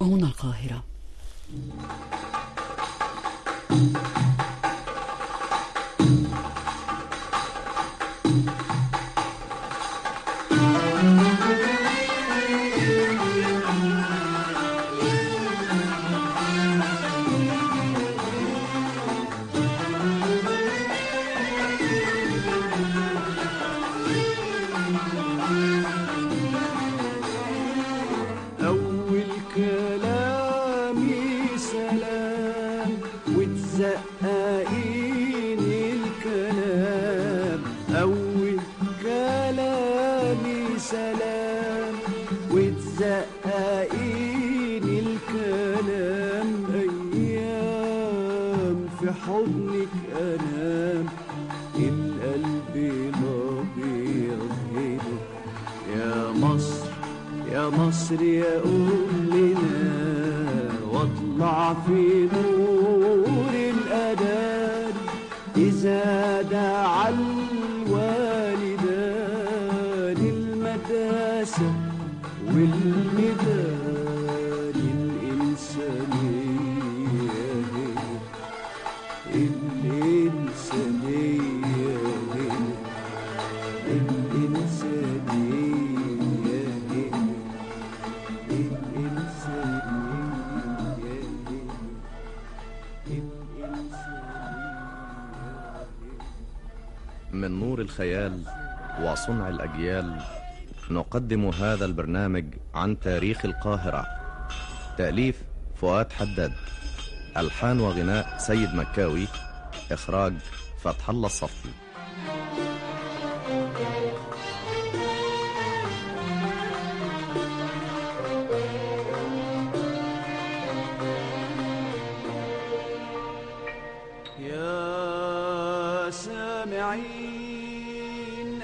تسمعون القاهرة أول كلامي سلام وتزققين الكلام أول كلامي سلام وتزققين الكلام أيام في حضنك أنام القلب الأبيض هنا يا مصر يا مصر يا أمنا واطلع في نور الأذان إذا دعا الوالدان المداسة والميدان الإنسانية هنا الإنسانية هنا الإنسانية هنا من نور الخيال وصنع الأجيال نقدم هذا البرنامج عن تاريخ القاهرة تأليف فؤاد حداد ألحان وغناء سيد مكاوي إخراج فتح الله الصفي يا سامعين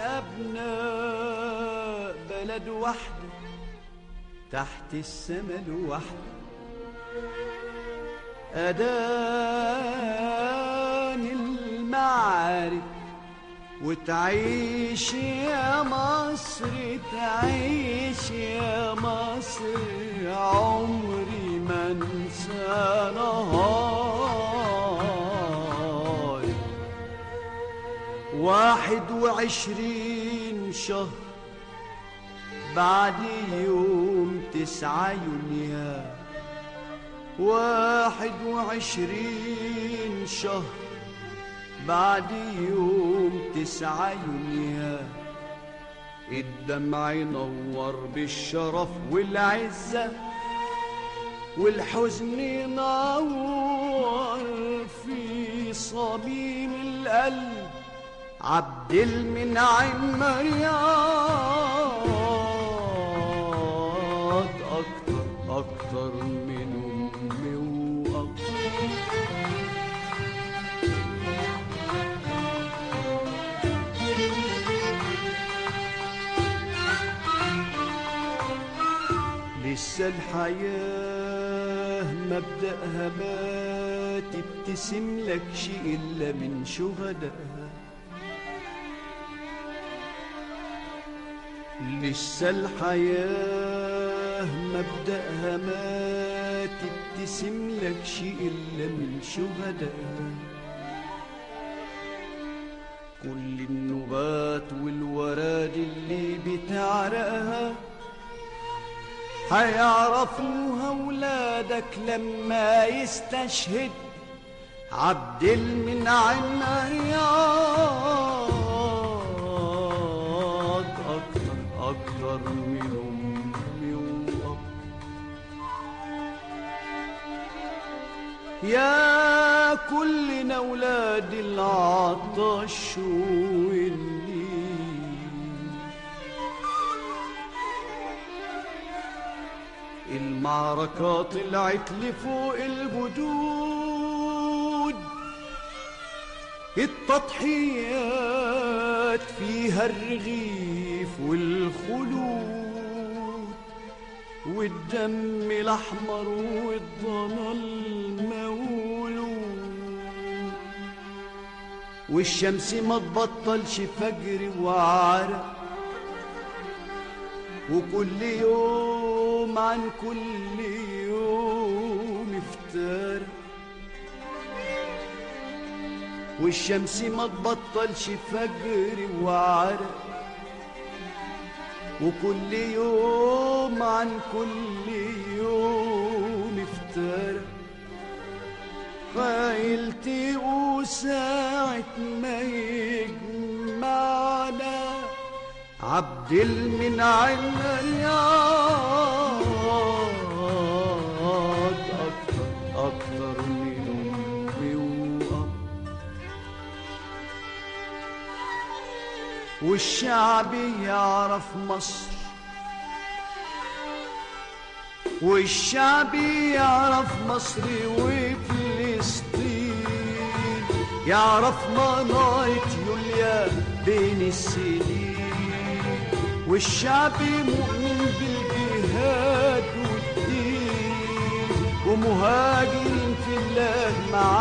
أبناء بلد وحده تحت السما لوحده أدان المعارك وتعيش يا مصر تعيش يا مصر عمري ما انسى نهار واحد وعشرين شهر بعد يوم تسعة يونيو واحد وعشرين شهر بعد يوم تسعة يونيو الدمع ينور بالشرف والعزة والحزن ينور في صميم القلب عبد المنعم رياض أكتر أكتر من أمي وأكتر لسه الحياة مبدأها ما تبتسم لك شيء إلا من شهدائها لسه الحياة مبدأها ما تبتسم لك شيء إلا من شهدائها كل النبات والوراد اللي بتعرقها هيعرفوها ولادك لما يستشهد عبد المنعم رياض أكتر أكتر من أمي وأب يا كلنا ولاد العطش والنيل المعركة طلعت لفوق الجدود التضحيات فيها الرغيف والخلود والدم الأحمر والضنا المولود والشمس ما تبطلش فجر وعرق وكل يوم عن كل يوم افترى والشمس ما تبطلش فجر وعرق وكل يوم عن كل يوم افترى خايلتي وساعة ما يجمعنا عبد المنعم رياض أكتر أكتر من أمي وأب والشعب يعرف مصر والشعب يعرف مصر وفلسطين يعرف منارة يوليا بين السنين والشعب مؤمن بالجهاد والدين ومهاجرين في الله مع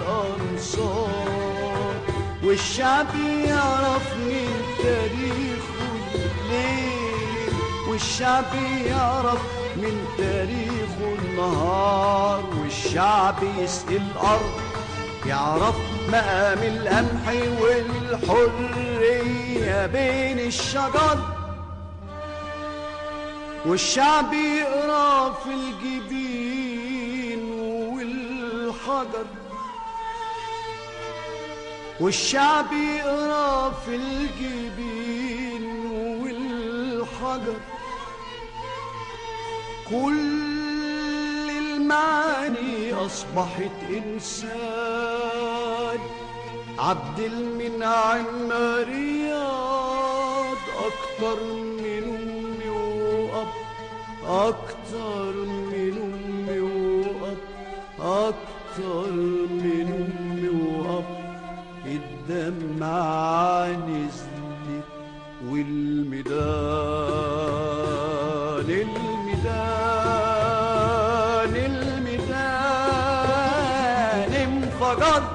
الأنصار والشعب يعرف من تاريخه الليل والشعب يعرف من تاريخه النهار والشعب يسقي الأرض يعرف مقام القمح والحرية بين الشجر والشعب يقرا في الجبين والحجر والشعب يقرا في الجبين والحجر كل المعاني أصبحت إنسان عبد المنعم رياض أكتر من أمي وأب أكتر من أمي وأب أكتر من أمي وأب الدمعة نزلت والميدان الميدان الميدان انفجر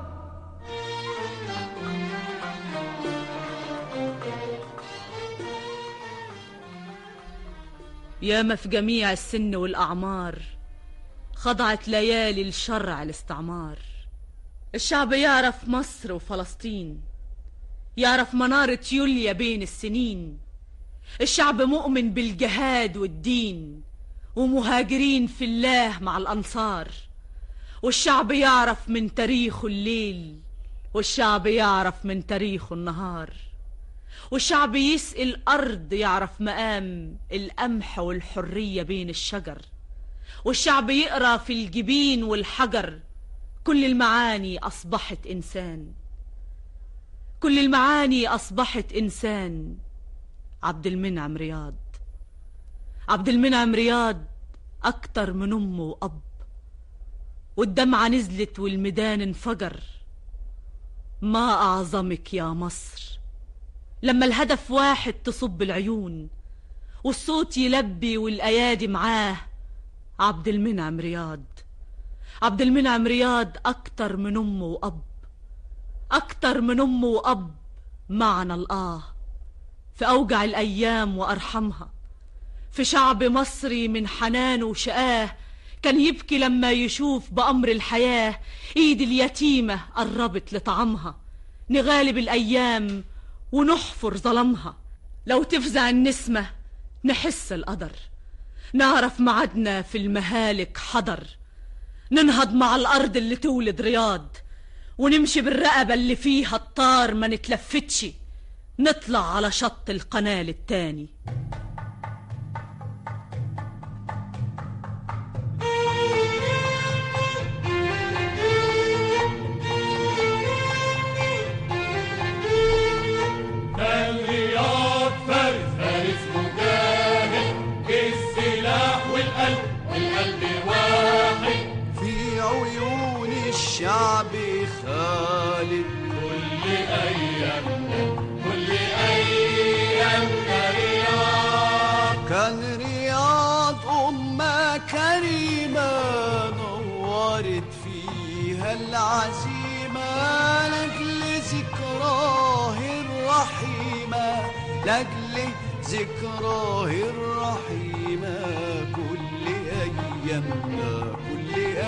ياما في جميع السن والأعمار خضعت ليالي الشرع الاستعمار الشعب يعرف مصر وفلسطين يعرف منارة يوليا بين السنين الشعب مؤمن بالجهاد والدين ومهاجرين في الله مع الأنصار والشعب يعرف من تاريخه الليل والشعب يعرف من تاريخه النهار والشعب يسقي الأرض يعرف مقام القمح والحرية بين الشجر والشعب يقرا في الجبين والحجر كل المعاني أصبحت إنسان كل المعاني أصبحت إنسان عبد المنعم رياض عبد المنعم رياض أكتر من أم وأب والدمعة نزلت والميدان انفجر ما أعظمك يا مصر لما الهدف واحد تصب العيون والصوت يلبي والأيادي معاه عبد المنعم رياض عبد المنعم رياض أكتر من أم وأب أكتر من أم وأب معنى الآه في أوجع الأيام وأرحمها في شعب مصري من حنانه وشقاه كان يبكي لما يشوف بأمر الحياة إيد اليتيمة قربت لطعمها نغالب الأيام ونحفر ظلمها لو تفزع النسمة نحس القدر نعرف معادنا في المهالك حضر ننهض مع الأرض اللي تولد رياض ونمشي بالرقبة اللي فيها الطار ما نتلفتش نطلع على شط القناة التاني الرياض فارس فارس مجاهد بالسلاح والقلب والقلب واحد في عيون الشعب خالد كل ايامنا كل ايامنا رياض كان رياض أمة كريمة نورت فيها العزيمة لأجل ذكراه الرحيمة لأجل ذكراه الرحيمة كل أيامنا كل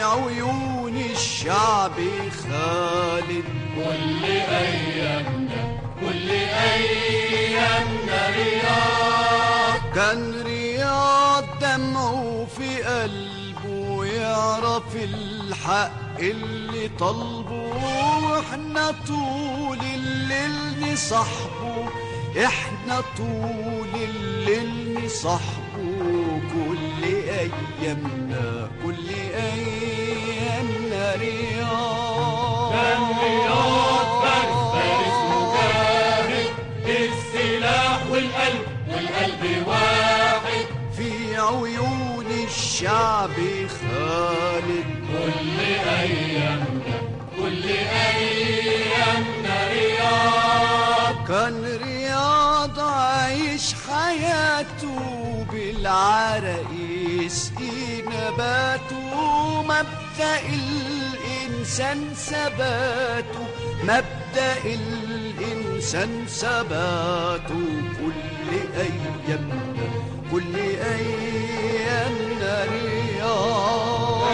عيون الشعب خالد كل أيامنا كل أيامنا رياض كان رياض دمعه في قلبه يعرف الحق اللي طلبه واحنا طول الليل نصاحبه احنا طول الليل نصاحبه كل ايامنا كل ايامنا رياض كان رياض فارس فارس مجاهد السلاح والقلب والقلب واحد في عيون الشعب خالد كل أيامنا كل أيامنا رياض كان رياض عايش حياته بالعرق يسقي نباته مبدأ الإنسان ثباته مبدأ الإنسان ثباته كل أيامنا كل أيامنا رياض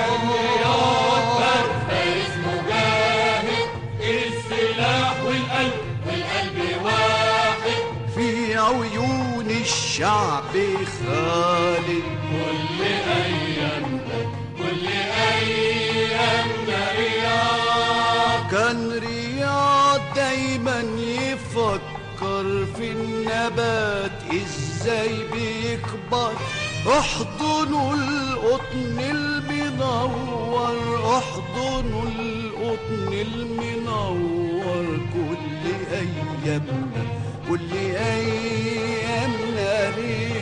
فارس مجاهد السلاح والقلب والقلب واحد في عيون الشعب خالد كل أيامنا كل أيامنا رياض كان رياض دايما يفكر في النبات ازاي بيكبر احضنوا القطن المنور احضنوا القطن المنور كل ايامنا كل ايامنا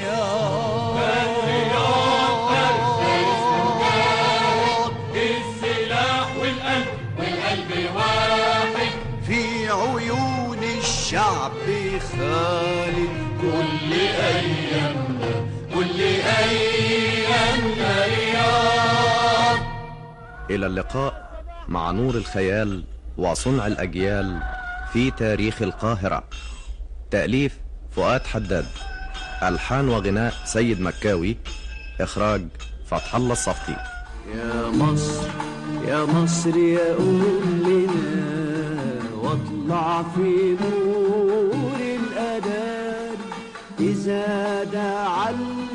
رياض السلاح والقلب والقلب واحد في عيون الشعب خالد كل أيامنا كل أيامنا رياض إلى اللقاء مع نور الخيال وصنع الأجيال في تاريخ القاهرة تأليف فؤاد حداد ألحان وغناء سيد مكاوي إخراج فتح الله الصفتي يا مصر يا مصر يا قول لنا واطلع في نور الأذان إذا دعا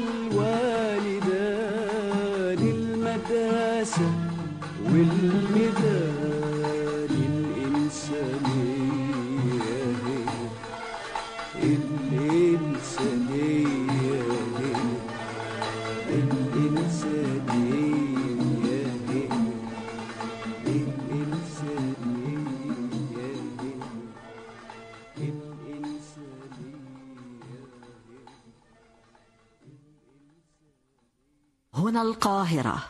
الوالدان المداسة والميدان الإنسانية هي الإنسانية هي الإنسانية هي الإنسانية هي الإنسانية هنا القاهرة